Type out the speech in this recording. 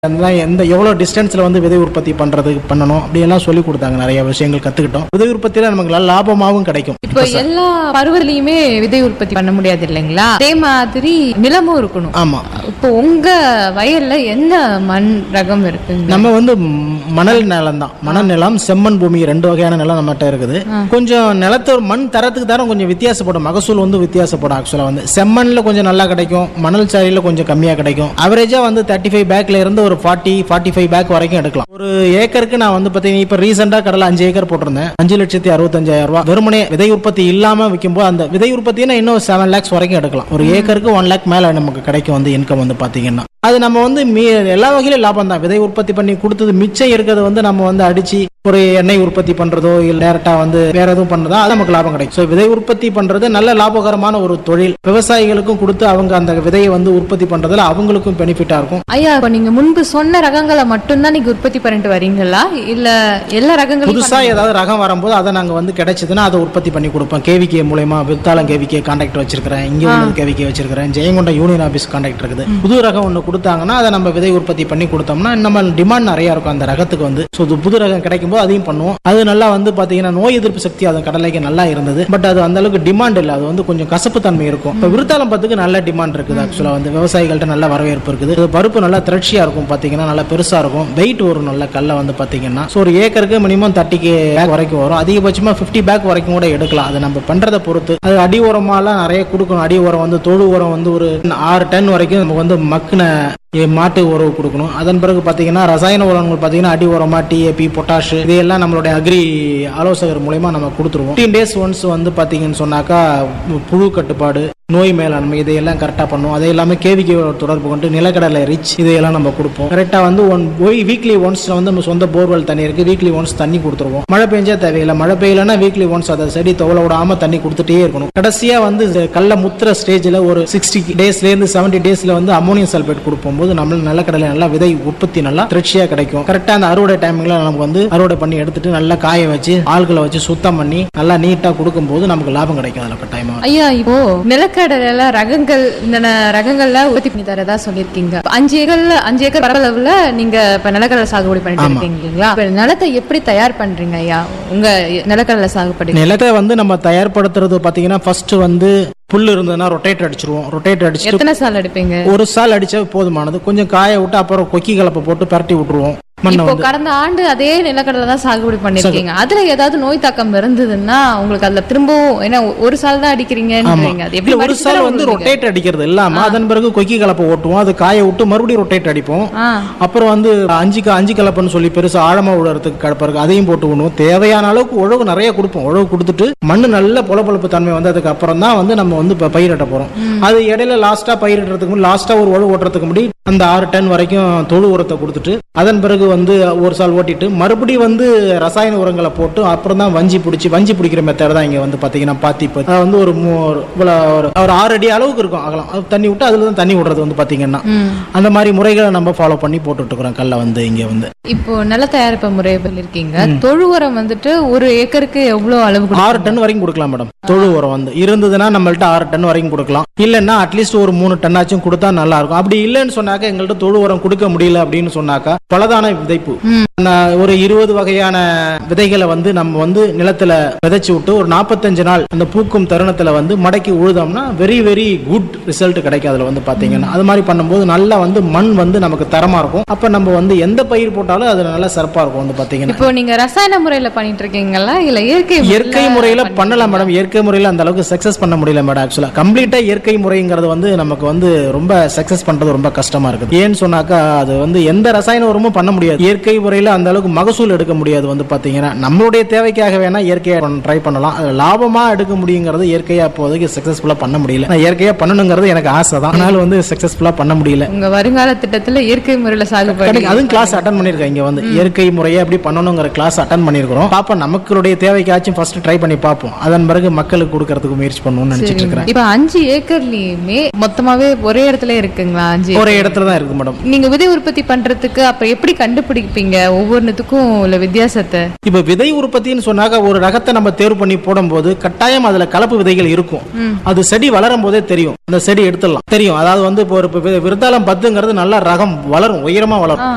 அதெல்லாம் எந்த எவ்வளோ டிஸ்டன்ஸில் வந்து விதை உற்பத்தி பண்ணுறது பண்ணணும் அப்படியெல்லாம் சொல்லி கொடுத்தாங்க நிறைய விஷயங்கள் கற்றுக்கிட்டோம் விதை உற்பத்தியில் நமக்கு நல்ல லாபமாகவும் கிடைக்கும் இப்போ எல்லா பருவத்திலயுமே விதை உற்பத்தி பண்ண முடியாது இல்லைங்களா அதே மாதிரி நிலமும் இருக்கணும் ஆமாம் இப்போ உங்க வயல்ல என்ன மண் ரகம் இருக்குங்க நம்ம வந்து ம், மணல் நிலம் தான் மணல் நிலம் செம்மண் பூமி ரெண்டு வகையான நிலம் நம்மகிட்ட இருக்குது கொஞ்சம் நிலத்தோட மண் தரத்துக்கு தரம் கொஞ்சம் வித்தியாசப்படும் மகசூல் வந்து வித்தியாசப்படும் ஆக்சுவலாக வந்து செம்மண்ணில் கொஞ்சம் நல்லா கிடைக்கும் மணல் சாரியில் கொஞ்சம் கம்மியாக கிடைக்கும் அவரேஜாக வந்து தேர்ட்டி ஃபைவ் பேக்ல இருந்து ஒரு ஃபார்ட்டி ஃபார்ட்டி ஃபைவ் பேக் வரைக்கும் எடுக்கலாம் ஒரு ஏக்கருக்கு நான் வந்து பார்த்தீங்கன்னா இப்போ ரீசெண்டாக கடலை அஞ்சு ஏக்கர் போட்டிருந்தேன் அஞ்சு லட்சத்தி அறுபத்தஞ்சாயிரம் ரூபா வெறுமனே விதை உற்பத்தி இல்லாமல் விற்கும்போது அந்த விதை உற்பத்தினா இன்னும் செவன் லேக்ஸ் வரைக்கும் எடுக்கலாம் ஒரு ஏக்கருக்கு ஒன் லேக் மேலே நமக்கு கிடைக்கும் வந்து இன்கம் வந்து பார்த்தீங்கன்னா அது நம்ம வந்து மீ எல்லா வகையிலும் லாபம் தான் விதை உற்பத்தி பண்ணி கொடுத்தது மிச்சம் இருக்கிறது வந்து நம்ம வந்து அடிச்சு ஒரு எண்ணெய் உற்பத்தி பண்றதோ இல்லை டேரக்டா வந்து வேற எதுவும் பண்றதோ அது நமக்கு லாபம் கிடைக்கும் ஸோ விதை உற்பத்தி பண்றது நல்ல லாபகரமான ஒரு தொழில் விவசாயிகளுக்கும் கொடுத்து அவங்க அந்த விதையை வந்து உற்பத்தி பண்றதுல அவங்களுக்கும் பெனிஃபிட்டா இருக்கும் ஐயா இப்போ நீங்க முன்பு சொன்ன ரகங்களை மட்டும்தான் நீங்க உற்பத்தி பண்ணிட்டு வரீங்களா இல்ல எல்லா ரகங்களையும் புதுசா ஏதாவது ரகம் வரும்போது அதை நாங்க வந்து கிடைச்சதுன்னா அதை உற்பத்தி பண்ணி கொடுப்போம் கேவிகே மூலயமா வித்தாலம் கேவிகே கான்டாக்ட் வச்சிருக்கிறேன் இங்க ஒன்று கேவிகே வச்சிருக்கிறேன் ஜெயங்கொண்டம் யூனியன் ஆபீஸ் கான்டாக்ட் இருக்குது புது ரகம் ஒன்று கொடுத்தாங்கன்னா அதை நம்ம விதை உற்பத்தி பண்ணி கொடுத்தோம்னா நம்ம டிமாண்ட் நிறைய இருக்கும் அந்த ரகத்துக்கு வந்து ஸோ புது ரகம் கிடைக்கும் போது அதையும் பண்ணுவோம் அது நல்லா வந்து பாத்தீங்கன்னா நோய் எதிர்ப்பு சக்தி அது கடலைக்கு நல்லா இருந்தது பட் அது அந்த அளவுக்கு டிமாண்ட் இல்லை அது வந்து கொஞ்சம் கசப்பு தன்மை இருக்கும் இப்போ விருத்தாலம் பத்துக்கு நல்ல டிமாண்ட் இருக்குது ஆக்சுவலாக வந்து விவசாயிகள்ட்ட நல்ல வரவேற்பு இருக்குது இது பருப்பு நல்லா திரட்சியா இருக்கும் பாத்தீங்கன்னா நல்லா பெருசா இருக்கும் வெயிட் வரும் நல்ல கல்ல வந்து பாத்தீங்கன்னா ஸோ ஒரு ஏக்கருக்கு மினிமம் தேர்ட்டிக்கு பேக் வரைக்கும் வரும் அதிகபட்சமா ஃபிஃப்டி பேக் வரைக்கும் கூட எடுக்கலாம் அது நம்ம பண்றதை பொறுத்து அது அடி உரமாலாம் நிறைய கொடுக்கணும் அடி உரம் வந்து தொழு உரம் வந்து ஒரு ஆறு டன் வரைக்கும் நமக்கு வந்து மக்குன ஏ, மாட்டு உறவு கொடுக்கணும் அதன் பிறகு பார்த்தீங்கன்னா ரசாயன உரங்கள் பார்த்தீங்கன்னா அடி உரமா டிஏபி பொட்டாஷ் இதையெல்லாம் நம்மளுடைய அக்ரி ஆலோசகர் மூலயமா நம்ம கொடுத்துருவோம் ஃபிஃப்டீன் டேஸ் ஒன்ஸ் வந்து பார்த்தீங்கன்னு சொன்னாக்கா புழு கட்டுப்பாடு நோய் மேலாண்மை இதையெல்லாம் கரெக்டாக பண்ணுவோம் அதை எல்லாமே கேவிக்கு தொடர்பு கொண்டு நிலக்கடலை ரிச் இதையெல்லாம் நம்ம கொடுப்போம் கரெக்டாக வந்து ஒன் ஒய் வீக்லி ஒன்ஸ் வந்து நம்ம சொந்த போர்வெல் தண்ணி இருக்கு வீக்லி ஒன்ஸ் தண்ணி கொடுத்துருவோம் மழை பெஞ்சா தேவையில்லை மழை பெய்யலைன்னா வீக்லி ஒன்ஸ் அதை செடி தவள விடாம தண்ணி கொடுத்துட்டே இருக்கணும் கடைசியா வந்து இந்த கல்ல முத்துற ஸ்டேஜ்ல ஒரு சிக்ஸ்டி டேஸ்ல இருந்து செவன்டி டேஸ்ல வந்து அமோனியம் சல்பேட் கொடுப்போம் போது நம்ம நிலக்கடலை நல்லா விதை உற்பத்தி நல்லா திரட்சியா கிடைக்கும் கரெக்டா அந்த அறுவடை டைமிங்ல நமக்கு வந்து அறுவடை பண்ணி எடுத்துட்டு நல்லா காய வச்சு ஆள்களை வச்சு சுத்தம் பண்ணி நல்லா நீட்டா கொடுக்கும்போது நமக்கு லாபம் கிடைக்கும் அதில் கட்டாயமா ஐயா இப்போ நிலக்கடலைல ரகங்கள் இந்த ந- ரகங்கள்ல உற்பத்தி பண்ணி தரதா சொல்லிருக்கீங்க இப்ப அஞ்சு ஏக்கர்ல அஞ்சு ஏக்கர் பரவளவுல நீங்க இப்ப நிலக்கடலை சாகுபடி பண்ணிட்டு ஆமா. இருக்கீங்க இல்லைங்களா இப்ப நிலத்தை எப்படி தயார் பண்றீங்க ஐயா உங்க நிலக்கடலை சாகுபடி நிலத்தை வந்து நம்ம தயார்படுத்துறது பாத்தீங்கன்னா ஃபர்ஸ்ட் வந்து புல் இருந்ததுன்னா ரொட்டேட் அடிச்சிருவோம் ரொட்டேட் அடிச்சுட்டு எத்தனை சால் எடுப்பீங்க ஒரு சால் அடிச்சா போதுமானது கொஞ்சம் காய விட்டு அப்புறம் கொக்கி கலப்பை போட்டு பரட்டி விட்டுருவோம் மண்ணை இப்போ வந்து கடந்த ஆண்டு அதே நிலக்கடலை தான் சாகுபடி பண்ணிருக்கீங்க அதுல ஏதாவது நோய் தாக்கம் இருந்ததுன்னா உங்களுக்கு அதுல திரும்பவும் ஏன்னா ஒரு சால் தான் அடிக்கிறீங்கன்றீங்க அது எப்படி இல்ல, ஒரு வடிச்சு சால் தானே வந்து உங்களுக்கு? ரொட்டேட் அடிக்கிறது இல்லாம அதன் பிறகு கொக்கி கலப்பை ஓட்டுவோம் அது காய விட்டு மறுபடியும் ரொட்டேட் அடிப்போம் ஆ அப்புறம் வந்து அஞ்சு க- அஞ்சு கலப்பைன்னு சொல்லி பெருசா ஆழமா விடுறதுக்கு கலப்பை இருக்கு அதையும் போட்டு விடுவோம் தேவையான அளவுக்கு உழவு நிறைய கொடுப்போம் உழவு கொடுத்துட்டு மண்ணு நல்ல பொலப்பொழப்பு தன்மை வந்ததுக்கு அப்புறம் தான் வந்து நம்ம வந்து இப்ப பயிரிட போறோம் அது இடையில லாஸ்டா பயிரிடுறதுக்கு முன்னாடி லாஸ்டா ஒரு உழவு ஓட்டுறதுக்கு முன்னாடி அந்த ஆறு டன் வரைக்கும் தொழு உரத்தை கொடுத்துட்டு அதன் பிறகு வந்து ஒரு சால் ஓட்டிட்டு மறுபடியும் வந்து ரசாயன உரங்களை போட்டு அப்புறம் தான் வஞ்சி பிடிச்சி வஞ்சி பிடிக்கிற மெத்தட் தான் இங்க வந்து பாத்தீங்கன்னா பாத்தி இப்போ அது வந்து ஒரு மூ- ஒரு இவ்வளவு ஒரு ஒரு ஆறு அடி அளவுக்கு இருக்கும் அகலம் அது தண்ணி விட்டு அதுல தான் தண்ணி விடுறது வந்து பாத்தீங்கன்னா ம். அந்த மாதிரி முறைகளை நம்ம ஃபாலோ பண்ணி போட்டுட்டு இருக்கிறோம் கல்ல வந்து இங்க வந்து இப்போ நில தயாரிப்பு முறை இருக்கீங்க தொழு உரம் வந்துட்டு ஒரு ஏக்கருக்கு எவ்வளவு அளவு கொடுக்கணும்? ஆறு டன் வரைக்கும் கொடுக்கலாம் மேடம் தொழு உரம் வந்து இருந்ததுன்னா நம்மள்ட்ட ஆறு டன் வரைக்கும் கொடுக்கலாம் இல்லைன்னா அட்லீஸ்ட் ஒரு மூணு டன்னாச்சும் கொடுத்தா நல்லா இருக்கும் அப்படி இல்லைன்னு சொன்னாக்க எங்கள்கிட்ட தொழு உரம் கொடுக்க முடியல அப்படின்னு சொன்னாக்கா பலதான விதைப்பு நான் ஒரு இருபது வகையான விதைகளை வந்து நம்ம வந்து நிலத்துல விதைச்சு விட்டு ஒரு நாற்பத்தஞ்சு நாள் அந்த பூக்கும் தருணத்துல வந்து மடக்கி உழுதோம்னா வெரி வெரி குட் ரிசல்ட் கிடைக்கும் அதுல வந்து பாத்தீங்கன்னா அது மாதிரி பண்ணும்போது நல்லா வந்து மண் வந்து நமக்கு தரமா இருக்கும் அப்ப நம்ம வந்து எந்த பயிர் போட்டாலும் அது நல்லா சிறப்பா இருக்கும் வந்து பாத்தீங்கன்னா இப்போ நீங்க ரசாயன முறையில பண்ணிட்டு இருக்கீங்களா இல்ல இயற்கை முறையில இயற்கை முறையில பண்ணி- பண்ணலாம் மேடம் இயற்கை முறையில அந்த அளவுக்கு சக்சஸ் பண்ண முடியல மேடம் ஆக்சுவலா கம்ப்ளீட்டா இயற்கை முறைங்கிறது வந்து நமக்கு வந்து ரொம்ப சக்சஸ் பண்றது ரொம்ப கஷ்டமா இருக்குது ஏன்னு சொன்னாக்கா அது வந்து எந்த ரசாயன உரமும் பண்ண முடியாது இயற்கை முறையில அந்த அளவுக்கு மகசூல் எடுக்க முடியாது வந்து பாத்தீங்கன்னா நம்மளுடைய தேவைக்காக வேணா இயற்கையா ட்ரை பண்ணலாம் அது லாபமா எடுக்க முடியுங்கிறது இயற்கையா இப்போதைக்கு சக்சஸ்ஃபுல்லா பண்ண முடியல நான் இயற்கையா பண்ணணுங்கிறது எனக்கு ஆசை தான் ஆனாலும் வந்து சக்சஸ்ஃபுல்லா பண்ண முடியல உங்க வருங்கால திட்டத்துல இயற்கை முறையில சாகுபடி கிடைக்கும். அதுவும் கிளாஸ் அட்டன் பண்ணிருக்கேன் இங்க வந்து இயற்கை முறையை எப்படி பண்ணணுங்கிற கிளாஸ் அட்டன் பண்ணிருக்கிறோம் பாப்போம் நமக்களுடைய தேவைக்காச்சும் ஃபர்ஸ்ட் ட்ரை பண்ணி பார்ப்போம் அதன் பிறகு மக்களுக்கு கொடுக்கறதுக்கு முயற்சி பண்ணணும்னு நினைச்சிட்டு இருக்கிறேன் இப்ப அஞ்சு ஏக்கர்லயுமே மொத்தமாவே ஒரே இடத்துல இருக்குங்களா அஞ்சு ஒரே இடத்துல தான் இருக்கு மேடம் நீங்க விதை உற்பத்தி பண்றதுக்கு அப்ப எப்படி கண்டுபிடிப்பீங்க ஒவ்வொன்றுத்துக்கும் உள்ள வித்தியாசத்தை இப்ப விதை உற்பத்தின்னு சொன்னாக்க ஒரு ரகத்தை நம்ம தேர்வு பண்ணி போடும்போது கட்டாயம் அதுல கலப்பு விதைகள் இருக்கும் அது செடி வளரும் போதே தெரியும் அந்த செடி எடுத்துடலாம் தெரியும் அதாவது வந்து இப்போ ஒரு வி- விருத்தாலம் பத்துங்கிறது நல்ல ரகம் வளரும் உயரமா வளரும்